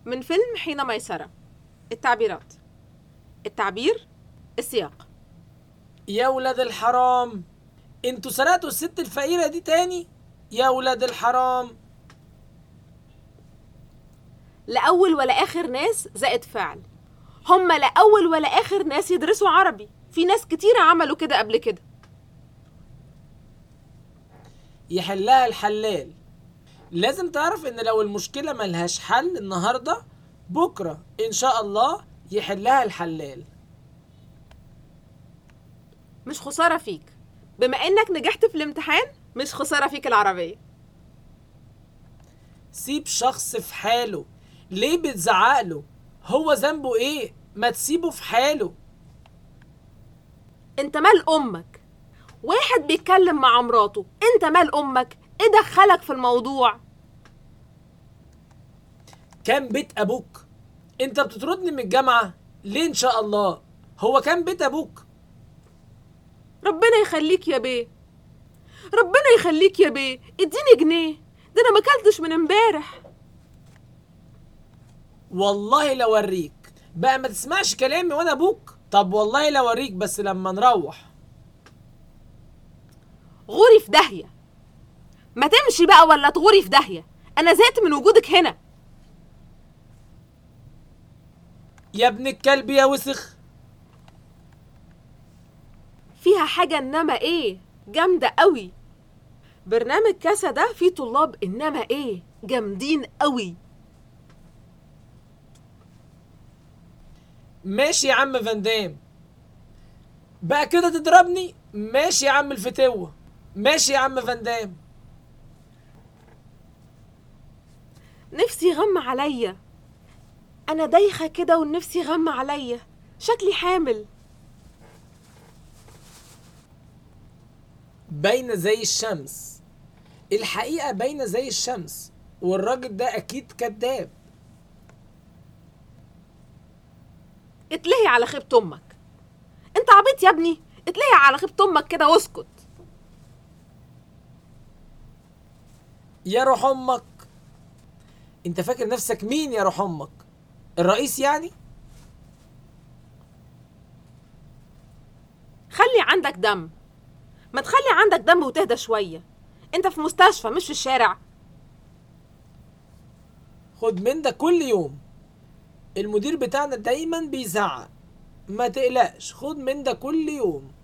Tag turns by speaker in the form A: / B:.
A: من فيلم حين ميسرة التعبيرات التعبير السياق
B: يا ولاد الحرام انتوا سرقتوا الست الفقيرة دي تاني يا ولاد الحرام
A: لا أول ولا آخر ناس زائد فعل هما لا أول ولا آخر ناس يدرسوا عربي في ناس كتير عملوا كده قبل كده
B: يحلها الحلال لازم تعرف ان لو المشكلة ملهاش حل النهاردة بكرة ان شاء الله يحلها الحلال
A: مش خسارة فيك بما إنك نجحت في الامتحان مش خسارة فيك العربية
B: سيب شخص في حاله ليه بتزعقله هو ذنبه ايه ما تسيبه في حاله
A: انت مال امك واحد بيتكلم مع مراته انت مال امك ايه دخلك في الموضوع
B: كان بيت ابوك انت بتطردني من الجامعة ليه ان شاء الله هو كان بيت ابوك
A: ربنا يخليك يا بيه ربنا يخليك يا بيه اديني جنيه ده انا ما اكلتش من امبارح
B: والله لو اوريك بقى ما تسمعش كلامي وانا ابوك طب والله لو اوريك بس لما نروح
A: غوري في داهيه ما تمشي بقى ولا تغوري في داهيه انا زهقت من وجودك هنا
B: يا ابن الكلب يا وسخ
A: فيها حاجه انما ايه جامده قوي برنامج كاسا ده فيه طلاب انما ايه جامدين قوي
B: ماشي يا عم فاندام بقى كده تضربني ماشي يا عم الفتوة ماشي يا عم فاندام
A: نفسي غم عليا انا دايخه كده ونفسي غم عليا شكلي حامل
B: باينة زي الشمس الحقيقة باينة زي الشمس والراجل ده أكيد كذاب
A: اتلهي على خيبة امك انت عبيط يا ابني اتلهي على خيبة امك كده واسكت
B: يا روح أمك أنت فاكر نفسك مين يا روح أمك الرئيس يعني
A: خلي عندك دم ما تخلي عندك دم وتهدى شوية انت في مستشفى مش في الشارع
B: خد من ده كل يوم المدير بتاعنا دايما بيزعق ما تقلقش خد من ده كل يوم